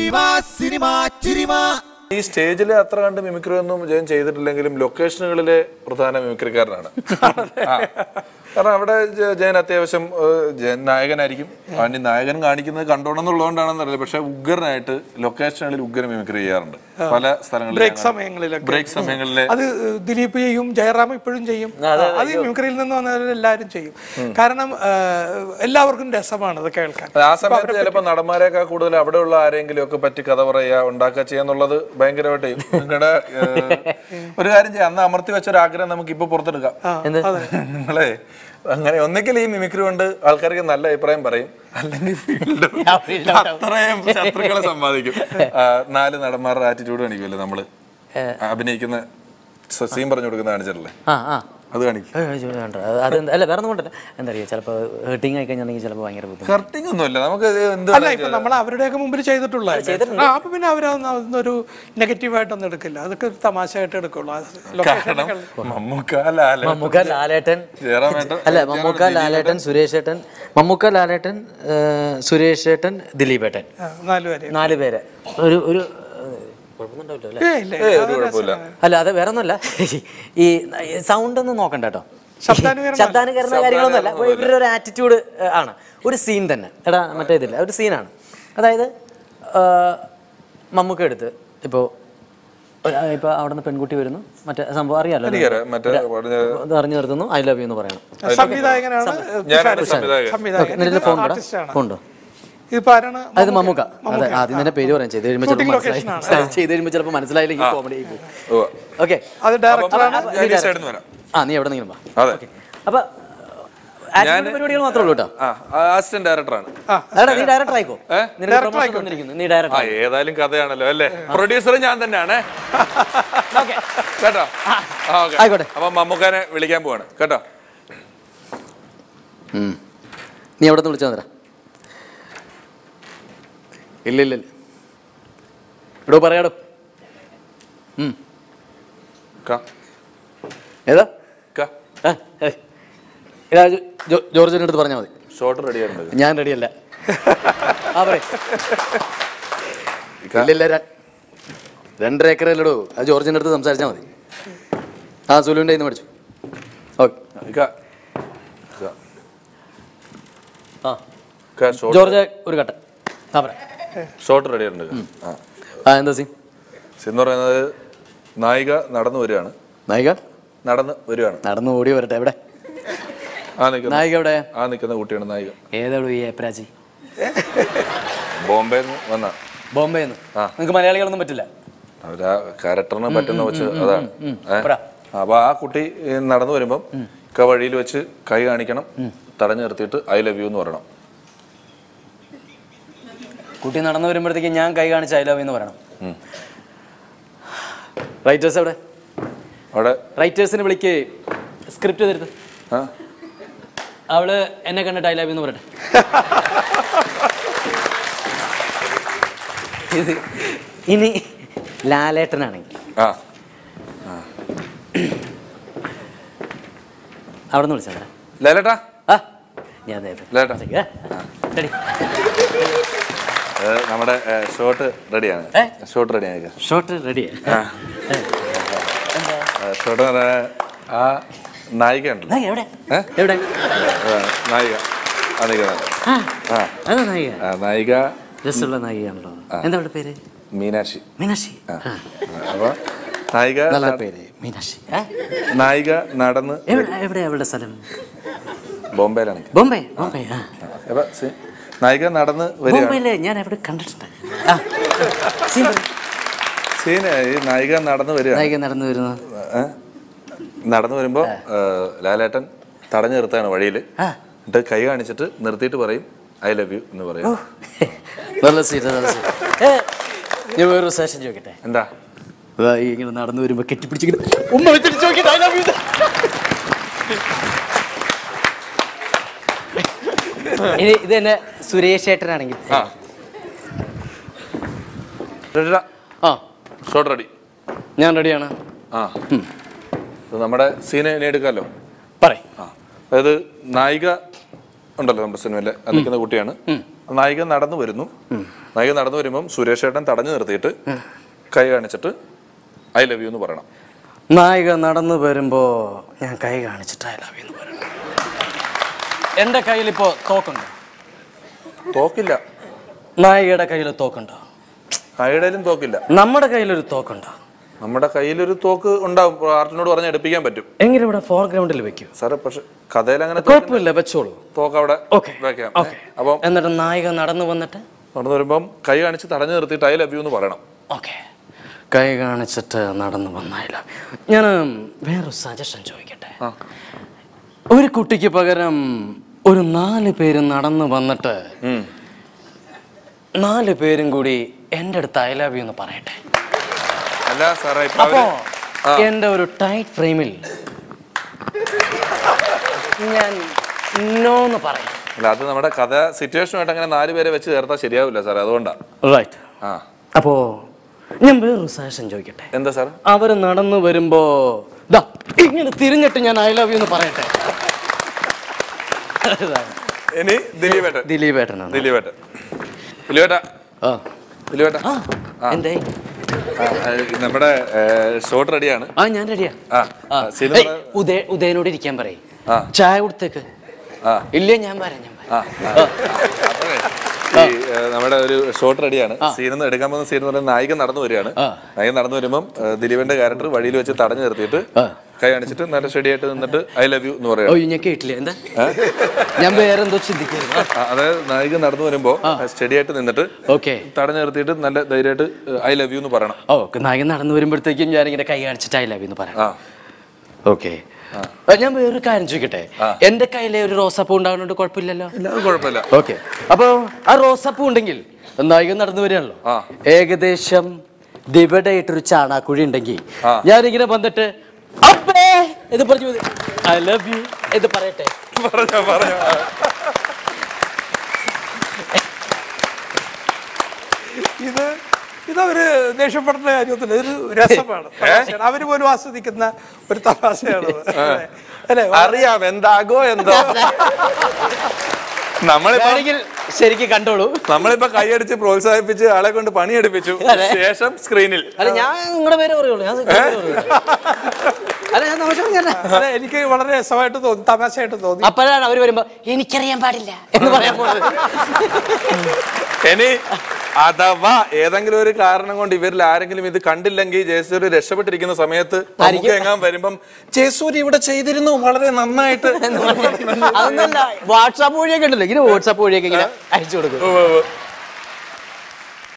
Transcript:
ഈ സ്റ്റേജിൽ അത്ര കണ്ട് മിമിക്രി ഒന്നും ജയൻ ചെയ്തിട്ടില്ലെങ്കിലും ലൊക്കേഷനുകളിലെ പ്രധാന മിമിക്രിക്കാരനാണ് ആ. കാരണം അവിടെ ജ- ജയൻ അത്യാവശ്യം ഏഹ്, ജയൻ നായകനായിരിക്കും അവന് നായകൻ കാണിക്കുന്നത് കണ്ടോണമെന്നുള്ളതുകൊണ്ടാണെന്ന് അറിയില്ല പക്ഷെ ഉഗ്രനായിട്ട് ലൊക്കേഷനുകളിൽ ഉഗ്ര മിമിക്രി ചെയ്യാറുണ്ട് പല സ്ഥലങ്ങളിലും ബ്രേക്ക് സമയങ്ങളിലൊക്കെ ബ്രേക്ക് സമയങ്ങളിലെ അത് ദിലീപ് ചെയ്യും ജയറാം ഇപ്പോഴും ചെയ്യും അത് മിമിക്രിയിൽ നിന്ന് വന്നവരെല്ലാവരും ചെയ്യും കാരണം ആ, എല്ലാവർക്കും രസമാണ് അത് കേൾക്കാൻ ആ സമയത്ത് ചിലപ്പോ നടന്മാരെക്കാൾ കൂടുതൽ അവിടെയുള്ള ആരെങ്കിലും ഒക്കെ പറ്റി കഥ പറയുക ഉണ്ടാക്കുക ചെയ്യാന്നുള്ളത് ഭയങ്കരമായിട്ട് നിങ്ങളുടെ ഒരു കാര്യം ചെയ്യാം അന്ന് അമർത്തി വെച്ച ഒരു ആഗ്രഹം നമുക്ക് ഇപ്പൊ പുറത്തെടുക്കാം നിങ്ങളെ അങ്ങനെ ഒന്നെങ്കിൽ ഈ മിമിക്രി കൊണ്ട് ആൾക്കാർക്ക് നല്ല അഭിപ്രായം പറയും അല്ലെങ്കിൽ ഫീൽഡ് അത്രയും ശത്രുക്കളെ സമ്പാദിക്കും ആ, നാല് നടന്മാരുടെ ആറ്റിറ്റ്യൂഡ് കാണിക്കുമല്ലോ നമ്മള് അഭിനയിക്കുന്ന സീൻ പറഞ്ഞു കൊടുക്കുന്ന കാണിച്ചിട്ടല്ലേ ആ ആ അത് കാണിക്കും ഏ, ഏ, വേണ്ട. അത് അത് എന്ത്- അല്ല വേറെ ഒന്നും കൊണ്ടല്ല എന്താ അറിയാ ചിലപ്പോൾ ഹേർട്ടിങ് ആയി കഴിഞ്ഞിട്ടുണ്ടെങ്കിൽ ചിലപ്പോൾ ഭയങ്കര ബുദ്ധിമുട്ട് ഹർട്ടിങ് ഒന്നുമല്ല നമുക്ക് ഇത് എന്ത് അല്ല ഇപ്പൊ നമ്മൾ അവരുടെയൊക്കെ മുമ്പിൽ ചെയ്തിട്ടുള്ള അപ്പൊ പിന്നെ അവരൊന്നും നെഗറ്റീവായിട്ടൊന്നും എടുക്കില്ല അതൊക്കെ ഒരു തമാശയായിട്ട് എടുക്കുള്ളൂ അത് കാരണം മമ്മൂക്ക ലാല മമ്മൂക്ക ലാലേട്ടൻ ജയറാമേട്ടൻ അല്ല മമ്മൂക്ക ലാലേട്ടൻ സുരേഷ് ഏട്ടൻ മമ്മൂക്ക ലാലേട്ടൻ ഏ, സുരേഷ് ഏട്ടൻ ദിലീപ് ഏട്ടൻ ആ, നാലുപേരെ നാല് പേര് ഒരു ഒരു ഏ, കുഴപ്പമൊന്നുണ്ടാവില്ല അല്ലേ ഏ ഇല്ല ഏയ് ഒരു കുഴപ്പമില്ല അല്ല അത് വേറെ ഒന്നുമല്ല ഈ സൗണ്ട് ഒന്നും നോക്കണ്ട കേട്ടോ ശബ്ദാനുകരണം ശബ്ദാനുകരണ കാര്യങ്ങളൊന്നുമല്ല ഇവരുടെ ഒരു ആറ്റിറ്റ്യൂഡ് ആണ് ഒരു സീൻ തന്നെ എടാ മറ്റേ ഇതില്ല ഒരു സീനാണ് അതായത് ആ, മമ്മൂക്ക എടുത്ത് ഇപ്പോൾ ഇപ്പോൾ അവിടെ നിന്ന് പെൺകുട്ടി വരുന്നു മറ്റേ സംഭവം അറിയാലോ അല്ലേ? എനിക്കറിയാം മറ്റേ പറഞ്ഞ ഇത് അറിഞ്ഞു നിർത്തുന്നു ഐ ലവ് യു എന്ന് പറയണം സംവിധായകനാണ് ഞാനാണ് സംവിധായകൻ സംവിധായകൻ എന്നിട്ട് ഫോൺ ആർട്ടിസ്റ്റാണ് ഫോണ്ടോ ഇതിപ്പോ ആരാണ് അത് മമ്മൂക്ക അതെ ആദ്യം തന്നെ പേര് പറയാം ചെയ്ത് കഴിയുമ്പോൾ ചിലപ്പോൾ മനസ്സിലായി ചെയ്ത് കഴിയുമ്പോൾ ചിലപ്പോൾ മനസ്സിലായില്ലെങ്കിൽ കോമഡി ആയി പോകും ഉവ്വ. ഓക്കെ അത് ഡയറക്ടറാണ് ഞാൻ ഈ സൈഡിൽ നിന്ന് വരാം ആ നീ എവിടെ നിന്നും വാ അതെ അപ്പൊ ആറ്റിറ്റ്യൂഡ് പരിപാടികൾ മാത്രമേ ഉള്ളൂ കേട്ടോ ആ അസിസ്റ്റന്റ് ഡയറക്ടറാണ് എടാ നീ ഡയറക്ടർ ആയിക്കോ നിനക്ക് പ്രൊമോഷൻ തന്നിരിക്കുന്നു നീ ഡയറക്ടർ ആ ഏതായാലും കഥയാണല്ലോ അല്ലേ പ്രൊഡ്യൂസർ ഞാൻ തന്നെയാണ് കേട്ടോ ആ ഓക്കെ ആയിക്കോട്ടെ. അപ്പൊ മമ്മൂക്കാനെ വിളിക്കാൻ പോവാണ് കേട്ടോ നീ എവിടെ നിന്ന് വിളിച്ചു വന്നരാ ഇല്ല ഇല്ല ഇല്ല എടോ പറയാടോ ഉം. ക, ഏതാ ക. ആ, ഏയ്. ഇതാ ജോ- ജോ- ജോർജിന്റെ അടുത്ത് പറഞ്ഞാൽ മതി ഷോട്ട് റെഡി ആയിട്ടുണ്ട് ഞാൻ റെഡിയല്ല ആ പറയ് ഇല്ല ഇല്ല ര- രണ്ടര ഏക്കർ അല്ലടോ അത് ജോർജിന്റെ അടുത്ത് സംസാരിച്ചാൽ മതി ആ സുലുവിൻ്റെ ഇന്ന് മേടിച്ചു ഓക്കെ ക. ക. ആ ക, ഷോട്ട് ജോർജ് ഒരു കട്ട ആ പറ ഷോട്ട് റെഡി ആയിട്ടുണ്ട് ആ ആ എന്താ സീൻ എന്ന് പറയുന്നത് നായിക നടന്നു വരികയാണ് നായിക നടന്ന് വരികയാണ് നടന്നു ഓടി വരട്ടെ എവിടെ ആ നിൽക്കുന്ന നായിക എവിടെ ആ നിൽക്കുന്ന കുട്ടിയാണ് നായിക ഏതാടോ ഈ ഏപ്രാജി ബോംബെ വന്ന ബോംബെ നിന്ന് ആ. നിങ്ങൾക്ക് മലയാളികളൊന്നും പറ്റില്ല അവരാ ക്യാരക്ടറിന് പറ്റുന്ന വെച്ച് അതാണ് ഏ? പറ. അപ്പൊ ആ കുട്ടി ഈ നടന്നു വരുമ്പം ക വഴിയിൽ വെച്ച് കൈ കാണിക്കണം തടഞ്ഞു നിർത്തിയിട്ട് ഐ ലവ് യു എന്ന് പറയണം കുട്ടി നടന്നു വരുമ്പോഴത്തേക്ക് ഞാൻ കൈ കാണിച്ച് ഐ ലവ് എന്ന് പറയണം റൈറ്റേഴ്സ് എവിടെ അവിടെ റൈറ്റേഴ്സിനെ വിളിക്ക് സ്ക്രിപ്റ്റ് തരുത് ആ അവള് എന്നെ കണ്ടിട്ട് ഐ ലവ് എന്ന് പറയട്ടെ ഇത് ഇനി ലാലേട്ടനാണെങ്കിൽ ആ അവിടെ നിന്ന് വിളിച്ചാ ലേലേട്ടാ ആ ഞാൻ ദേ ഇപ്പൊ. ലേട്ടാ ഏ? Ready? ഏ, നമ്മുടെ ഷോട്ട് റെഡിയാണ് ഏ? ഷോട്ട് റെഡിയാണ് ഷോട്ട് റെഡി ഷോട്ട് ആ നായിക ഉണ്ടല്ലോ എവിടെ ഏ? എവിടെ ആ, നായിക ആ നിൽക്കുന്നത് ആ ആ അതാ നായിക ആ, നായിക രസമുള്ള നായികയാണല്ലോ എന്താ അവളുടെ പേര് മീനാക്ഷി മീനാക്ഷി ആ അപ്പൊ നായിക നല്ല പേര് മീനാക്ഷി ഏ? നായിക നടന്ന് എവിടെ എവിടെ അവളുടെ സ്ഥലം ബോംബെയിലാണ് ബോംബെ ബോംബെ ആ അപ്പൊ സി- നായിക നടന്ന് വരികയാണ് ബോംബെയിലെ ഞാൻ എവിടെ കണ്ടിട്ടുണ്ട് ആ scene പറ. സീൻ ഈ നായിക നടന്നു വരികയാണ് നായിക നടന്നു വരുന്നു ഏ? നടന്നു വരുമ്പോ ഏ, ലാലേട്ടൻ തടഞ്ഞു നിർത്താണ് വഴിയില് ആ എന്നിട്ട് കൈ കാണിച്ചിട്ട് നിർത്തിയിട്ട് പറയും ഐ ലവ് യു എന്ന് പറയും നല്ല സീറ്റ് നല്ല സീറ്റ് ഏ ഞാൻ വേറൊരു സെഷൻ ചോദിക്കട്ടെ എന്താ അതാ ഈ ഇങ്ങനെ നടന്നു വരുമ്പോ കെട്ടിപ്പിടിച്ചിങ്ങനെ ഉമ്മ വെച്ചിട്ട് ചോദിക്കട്ടെ I love you. ഇനി ഇത് തന്നെ സുരേഷ് ഏട്ടനാണെങ്കിൽ ആ റെഡിടാ ആ ഷോട്ട് റെഡി ഞാൻ റെഡിയാണ് ആ ഇത് നമ്മുടെ സീന് ഇനി എടുക്കാമല്ലോ പറയ് ആ അതായത് നായിക ഉണ്ടല്ലോ നമ്മുടെ സിനിമയിലെ ആ നിൽക്കുന്ന കുട്ടിയാണ് നായിക നടന്നു വരുന്നു നായിക നടന്നു വരുമ്പം സുരേഷ് ഏട്ടൻ തടഞ്ഞു നിർത്തിയിട്ട് കൈ കാണിച്ചിട്ട് ഐ ലവ് യു എന്ന് പറയണം നായിക നടന്നു വരുമ്പോ ഞാൻ കൈ കാണിച്ചിട്ട് I love you എന്ന് പറയണം എന്റെ കയ്യിൽ ഇപ്പോ തോക്കുണ്ടോ തോക്കില്ല നായികയുടെ കയ്യിൽ തോക്കുണ്ടോ നായികയിലും തോക്കില്ല നമ്മുടെ കയ്യിലൊരു തോക്കുണ്ടോ നമ്മുടെ കയ്യിലൊരു തോക്ക് ഉണ്ടാവും ആർട്ടിനോട് പറഞ്ഞ് എടുപ്പിക്കാൻ പറ്റും എങ്ങനെ ഇവിടെ ഫോർഗ്രൗണ്ടിൽ വെക്കൂ സാറേ പക്ഷെ കഥയിൽ അങ്ങനെ കുഴപ്പമില്ല വെച്ചോളൂ തോക്ക് അവിടെ ഓക്കെ വെക്കാം ഓക്കെ അപ്പം എന്നിട്ട് നായിക നടന്നു വന്നിട്ട് നടന്നു വരുമ്പം കൈ കാണിച്ച് തടഞ്ഞു നിർത്തിയിട്ട് ഐ ലവ് യു എന്ന് പറയണം ഓക്കെ കൈ കാണിച്ചിട്ട് നടന്നു വന്നായില്ല ഞാൻ വേറൊരു സജഷൻ ചോദിക്കട്ടെ ഒരു കുട്ടിക്ക് പകരം ഒരു നാല് പേര് നടന്നു വന്നിട്ട് ഉം. നാല് പേരും കൂടി എൻ്റെ അടുത്ത് ഐ ലവ് യു എന്ന് പറയട്ടെ അല്ല സാറേ ഇപ്പൊ അപ്പോ അവര് എൻ്റെ ഒരു ടൈറ്റ് ഫ്രെയിമിൽ ഞാൻ നോ എന്ന് പറയാം അല്ല അത് നമ്മുടെ കഥ സിറ്റുവേഷനുമായിട്ട് അങ്ങനെ നാല് പേരെ വെച്ച് ചേർത്താൽ ശരിയാവില്ല സാറേ അതുകൊണ്ടാ റൈറ്റ് ആ അപ്പോ ഞാൻ വേറൊരു സജഷൻ ചോദിക്കട്ടെ എന്താ സാർ അവര് നടന്നു വരുമ്പോ ദാ ഇങ്ങനെ തിരിഞ്ഞിട്ട് ഞാൻ ഐ ലവ് യു എന്ന് പറയട്ടെ ഇനി ദിലീപേട്ടൻ ദിലീപ് ഏട്ടനാണ് ദിലീപേട്ടൻ ദിലീപേട്ട ആ ദിലീപേട്ട ആ എന്തേ ആ, ആ, നമ്മുടെ ഷോട്ട് റെഡിയാണ് ആ ഞാൻ റെഡിയാ ആ സിനിമ ഏയ്, ഉദയ ഉദയനോട് ഇരിക്കാൻ പറയേ ആ. ചായ കൊടുത്തേക്ക് ആ ഇല്ലേ ഞാൻ വരാം ഞാൻ വരാം ആ, ആ. അപ്പോഴേ, ഈ ഏ, നമ്മുടെ ഒരു ഷോട്ട് റെഡിയാണ് സീൻ എടുക്കാൻ പോകുന്ന സീൻ എന്ന് പറയുന്നത് നായിക നടന്നു വരികയാണ് ആ. നായിക നടന്നു വരുമ്പം ഏ, ദിലീപന്റെ ക്യാരക്ടർ വഴിയിൽ വെച്ച് തടഞ്ഞു നിർത്തിയിട്ട് ആ. കൈ കാണിച്ചിട്ട് നല്ല സ്റ്റഡി ആയിട്ട് നിന്നിട്ട് ഐ ലവ് യു എന്ന് പറയാം ഓ ഞാൻ കേട്ടില്ല എന്താ ഞാൻ വേറെ എന്തോ ചിന്തിക്കുന്നു അതായത് നായിക നടന്നു വരുമ്പോ സ്റ്റഡി ആയിട്ട് നിന്നിട്ട് ഓക്കെ തടഞ്ഞു നിർത്തിയിട്ട് നല്ല ധൈര്യമായിട്ട് ഐ ലവ് യു എന്ന് പറയണം ഓ നായകൻ നടന്നു വരുമ്പോഴത്തേക്കും ഞാൻ ഇങ്ങനെ കൈ കാണിച്ചിട്ട് ഐ ലവ് എന്ന് പറയാം ആ ഓക്കെ ഞാൻ വേറൊരു കാര്യം ചോദിക്കട്ടെ എന്റെ കയ്യിലെ ഒരു റോസാപ്പൂ ഉണ്ടാകുന്നുണ്ട് കുഴപ്പമില്ലല്ലോ ഇല്ല അത് കുഴപ്പമില്ല ഓക്കെ അപ്പൊ ആ റോസാപ്പൂ ഉണ്ടെങ്കിൽ നായികൻ നടന്നു വരികയാണല്ലോ ആ. ഏകദേശം ഇവിടെ ആയിട്ടൊരു ചാണാക്കുഴി ഉണ്ടെങ്കിൽ ആ. ഞാനിങ്ങനെ വന്നിട്ട് അപ്പേ എന്ന് പറഞ്ഞു ഐ ലവ് യു എന്ന് പറയട്ടെ പറഞ്ഞോ പറഞ്ഞോ ഇത് ഇതവര് ദേഷ്യപ്പെടുന്ന കാര്യത്തില്ല ഇതൊരു രസമാണ് തമാശയാണ്. അവര് പോലും ആസ്വദിക്കുന്ന ഒരു തമാശയാണ് അല്ലേ അറിയാം എന്താകോ എന്തോ നമ്മളിപ്പോ വേണമെങ്കിൽ ശരിക്കും കണ്ടോളൂ നമ്മളിപ്പോ കൈയടിച്ച് പ്രോത്സാഹിപ്പിച്ച് ആളെ കൊണ്ട് പണിയെടുപ്പിച്ചു അതെ. ശേഷം സ്ക്രീനിൽ അല്ല ഞാൻ നിങ്ങളുടെ പേര് പറയുള്ളൂ ഞാൻ നിങ്ങളുടെ പേര് പറയുള്ളൂ. അല്ല ഞാൻ തമാശ പറഞ്ഞല്ലേ അതെ എനിക്ക് വളരെ രസമായിട്ട് തോന്നി തമാശയായിട്ട് തോന്നി അപ്പോഴാണ് അവര് വരുമ്പോ എനിക്കറിയാൻ പാടില്ല എന്ന് പറയാൻ പോകുന്നത് ഇനി അഥവാ ഏതെങ്കിലും ഒരു കാരണം കൊണ്ട് ഇവരിൽ ആരെങ്കിലും ഇത് കണ്ടില്ലെങ്കിൽ ജയസൂര്യ രക്ഷപ്പെട്ടിരിക്കുന്ന സമയത്ത് നമുക്ക് എങ്ങാൻ വരുമ്പം ജയസൂര്യ ഇവിടെ ചെയ്തിരുന്നു വളരെ നന്നായിട്ട് അതൊന്നല്ല വാട്സാപ്പ് വഴിയൊക്കെ ഉണ്ടല്ലോ ഇങ്ങനെ വാട്സാപ്പ് വഴിയൊക്കെ ഇങ്ങനെ അയച്ചു കൊടുക്കും ഉവ്വ് ഉവ്വ്.